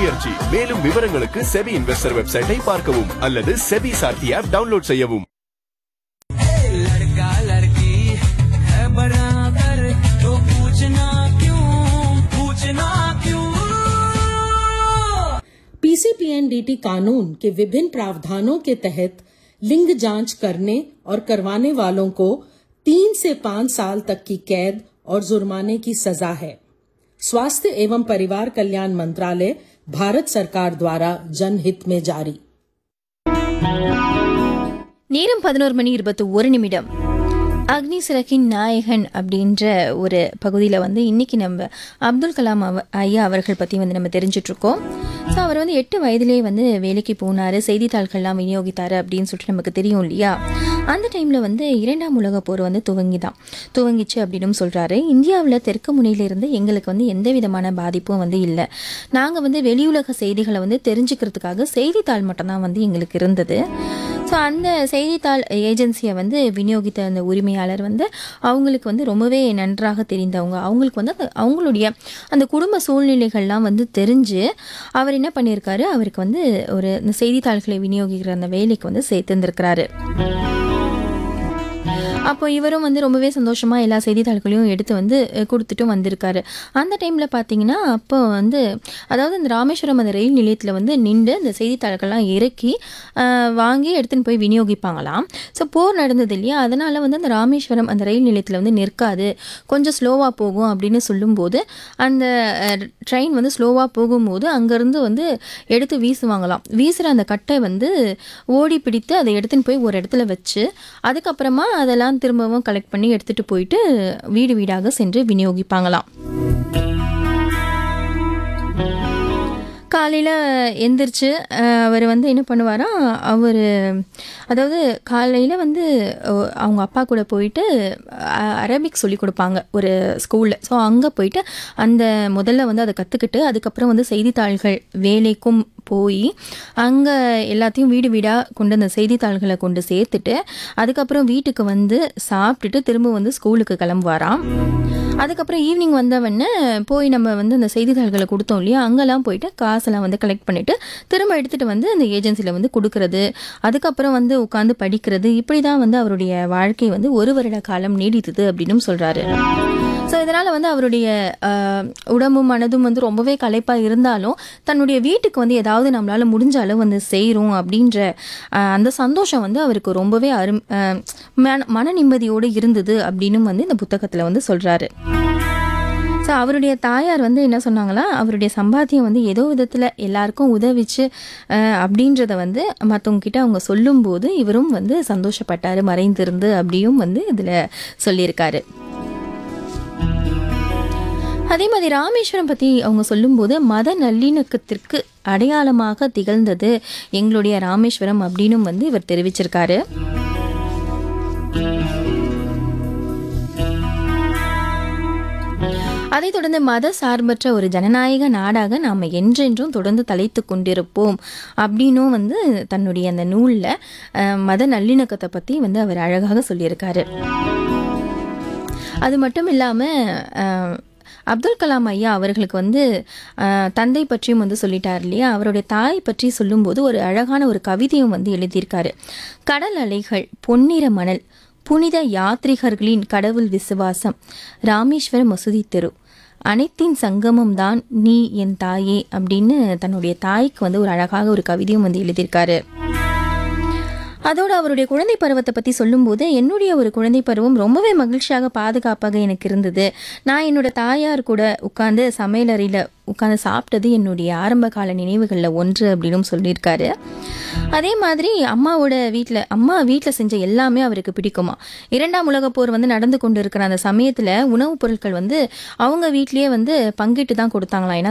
முயற்சி மேலும் விவரங்களுக்கு செபி இன்வெஸ்டர் வெப்சைட்டை பார்க்கவும் அல்லது செபி சார்த்தி ஆப் டவுன்லோட் செய்யவும் लड़का लड़की है बराबर तो पूछना क्यों पूछना क्यों पीसीपीएनडीटी कानून के विभिन्न प्रावधानों के तहत लिंग जांच करने और करवाने वालों को तीन से पांच साल तक की कैद और जुर्माने की सजा है स्वास्थ्य एवं परिवार कल्याण मंत्रालय भारत सरकार द्वारा जनहित में जारी நேரம் பதினோரு மணி இருபத்தி ஒரு நிமிடம் அக்னி சிறகின் நாயகன் அப்படின்ற ஒரு பகுதியில் வந்து இன்னைக்கு நம்ம அப்துல் கலாம் அவ ஐயா அவர்கள் பற்றி வந்து நம்ம தெரிஞ்சுட்டு இருக்கோம் ஸோ அவர் வந்து எட்டு வயதிலே வந்து வேலைக்கு போனார் செய்தித்தாள்கள்லாம் விநியோகித்தார் அப்படின்னு சொல்லிட்டு நமக்கு தெரியும் இல்லையா அந்த டைமில் வந்து இரண்டாம் உலகப் போர் வந்து துவங்கிதான் துவங்கிச்சு அப்படின்னு சொல்கிறாரு இந்தியாவில் தெற்கு முனையிலிருந்து எங்களுக்கு வந்து எந்த விதமான பாதிப்பும் வந்து இல்லை நாங்கள் வந்து வெளியுலக செய்திகளை வந்து தெரிஞ்சுக்கிறதுக்காக செய்தித்தாள் மட்டும்தான் வந்து எங்களுக்கு இருந்தது ஸோ அந்த செய்தித்தாள் ஏஜென்சியை வந்து விநியோகித்த அந்த உரிமையாளர் வந்து அவங்களுக்கு வந்து ரொம்பவே நன்றாக தெரிந்தவங்க அவங்களுக்கு வந்து அந்த- அவங்களுடைய அந்த குடும்ப சூழ்நிலைகள்லாம் வந்து தெரிஞ்சு அவர் என்ன பண்ணியிருக்காரு அவருக்கு வந்து ஒரு இந்த செய்தித்தாள்களை விநியோகிக்கிற அந்த வேலைக்கு வந்து சேர்த்துருந்துருக்கிறாரு அப்போ இவரும் வந்து ரொம்பவே சந்தோஷமா எல்லா செய்தித்தாள்களையும் எடுத்து வந்து அஹ், கொடுத்துட்டும் வந்திருக்காரு அந்த டைம்ல பார்த்தீங்கன்னா அப்போ வந்து அதாவது இந்த ராமேஸ்வரம் அந்த ரயில் நிலையத்தில் வந்து நின்று அந்த செய்தித்தாள்கள்லாம் இறக்கி அஹ், வாங்கி எடுத்துன்னு போய் விநியோகிப்பாங்களாம் ஸோ போர் நடந்தது இல்லையா அதனால வந்து அந்த ராமேஸ்வரம் அந்த ரயில் நிலையத்தில் வந்து நிற்காது கொஞ்சம் ஸ்லோவாக போகும் அப்படின்னு சொல்லும்போது அந்த ட்ரெயின் வந்து ஸ்லோவாக போகும்போது அங்கேருந்து வந்து எடுத்து வீசுவாங்களாம் வீசுகிற அந்த கட்டை வந்து ஓடி பிடித்து அதை எடுத்துன்னு போய் ஒரு இடத்துல வச்சு அதுக்கப்புறமா அதெல்லாம் திரும்பவும் கலெக்ட் பண்ணி எடுத்துகிட்டு போயிட்டு வீடு வீடாக சென்று விநியோகிப்பாங்களாம் காலையில் எந்திரிச்சு அஹ், அவர் வந்து என்ன பண்ணுவாராம் அவர் அதாவது காலையில் வந்து அஹ், அவங்க அப்பா கூட போயிட்டு அஹ், அரபிக் சொல்லி கொடுப்பாங்க ஒரு ஸ்கூலில் ஸோ அங்கே போயிட்டு அந்த முதல்ல வந்து அதை கற்றுக்கிட்டு அதுக்கப்புறம் வந்து செய்தித்தாள்கள் வேலைக்கும் போய் அங்கே எல்லாத்தையும் வீடு வீடாக கொண்டு அந்த செய்தித்தாள்களை கொண்டு சேர்த்துட்டு அதுக்கப்புறம் வீட்டுக்கு வந்து சாப்பிட்டுட்டு திரும்ப வந்து ஸ்கூலுக்கு கிளம்புவாராம் அதுக்கப்புறம் ஈவினிங் வந்தவொடனே போய் நம்ம வந்து அந்த செய்தித்தாள்களை கொடுத்தோம் இல்லையா அங்கெல்லாம் போயிட்டு காசெல்லாம் வந்து கலெக்ட் பண்ணிட்டு திரும்ப எடுத்துட்டு வந்து அந்த ஏஜென்சியில் வந்து கொடுக்கறது அதுக்கப்புறம் வந்து உட்காந்து படிக்கிறது இப்படி தான் வந்து அவருடைய வாழ்க்கை வந்து ஒரு வருட காலம் நீடித்தது அப்படின்னு சொல்றாரு ஸோ இதனால் வந்து அவருடைய ஆஹ், உடம்பும் மனதும் வந்து ரொம்பவே களைப்பாக இருந்தாலும் தன்னுடைய வீட்டுக்கு வந்து ஏதாவது நம்மளால் முடிஞ்ச அளவு வந்து செய்கிறோம் அப்படின்ற ஆஹ், அந்த சந்தோஷம் வந்து அவருக்கு ரொம்பவே அரும் ஆஹ், மன மன நிம்மதியோடு இருந்தது அப்படின்னு வந்து இந்த புத்தகத்தில் வந்து சொல்கிறாரு ஸோ அவருடைய தாயார் வந்து என்ன சொன்னாங்களா அவருடைய சம்பாத்தியம் வந்து ஏதோ விதத்தில் எல்லாருக்கும் உதவிச்சு அஹ், அப்படின்றத வந்து மற்றவங்க கிட்ட அவங்க சொல்லும்போது இவரும் வந்து சந்தோஷப்பட்டார் மறைந்திருந்து அப்படியும் வந்து இதில் சொல்லியிருக்காரு அதே மாதிரி ராமேஸ்வரம் பற்றி அவங்க சொல்லும்போது மத நல்லிணக்கத்திற்கு அடையாளமாக திகழ்ந்தது எங்களுடைய ராமேஸ்வரம் அப்படின்னும் வந்து இவர் தெரிவிச்சிருக்காரு அதைத் தொடர்ந்து மத சார்பற்ற ஒரு ஜனநாயக நாடாக நாம் என்றென்றும் தொடர்ந்து தலைத்து கொண்டிருப்போம் அப்படின்னும் வந்து தன்னுடைய அந்த நூலில் மத நல்லிணக்கத்தை பற்றி வந்து அவர் அழகாக சொல்லியிருக்காரு அது மட்டும் இல்லாமல் அப்துல் கலாம் ஐயா அவர்களுக்கு வந்து அஹ், தந்தை பற்றியும் வந்து சொல்லிட்டார் இல்லையா அவருடைய தாய் பற்றி சொல்லும்போது ஒரு அழகான ஒரு கவிதையும் வந்து எழுதியிருக்காரு கடல் அலைகள் பொன்னிற மணல் புனித யாத்ரிகர்களின் கடவுள் விசுவாசம் ராமேஸ்வர மசூதி தெரு அனைத்தின் சங்கமம் தான் நீ என் தாயே அப்படின்னு தன்னுடைய தாய்க்கு வந்து ஒரு அழகாக ஒரு கவிதையும் வந்து எழுதியிருக்காரு அதோட அவருடைய குழந்தை பருவத்தை பற்றி சொல்லும்போது என்னுடைய ஒரு குழந்தை பருவம் ரொம்பவே மகிழ்ச்சியாக பாதுகாப்பாக எனக்கு இருந்தது நான் என்னோட தாயார் கூட உட்காந்து சமையலறையில் உட்காந்து சாப்பிட்டது என்னுடைய ஆரம்ப கால நினைவுகளில் ஒன்று அப்படின்னு சொல்லியிருக்காரு அதே மாதிரி அம்மாவோட வீட்டில் அம்மா வீட்டில் செஞ்ச எல்லாமே அவருக்கு பிடிக்குமா இரண்டாம் உலகப் போர் வந்து நடந்து கொண்டு இருக்கிற அந்த சமயத்தில் உணவுப் பொருட்கள் வந்து அவங்க வீட்லேயே வந்து பங்கிட்டு தான் கொடுத்தாங்களாம் ஏன்னா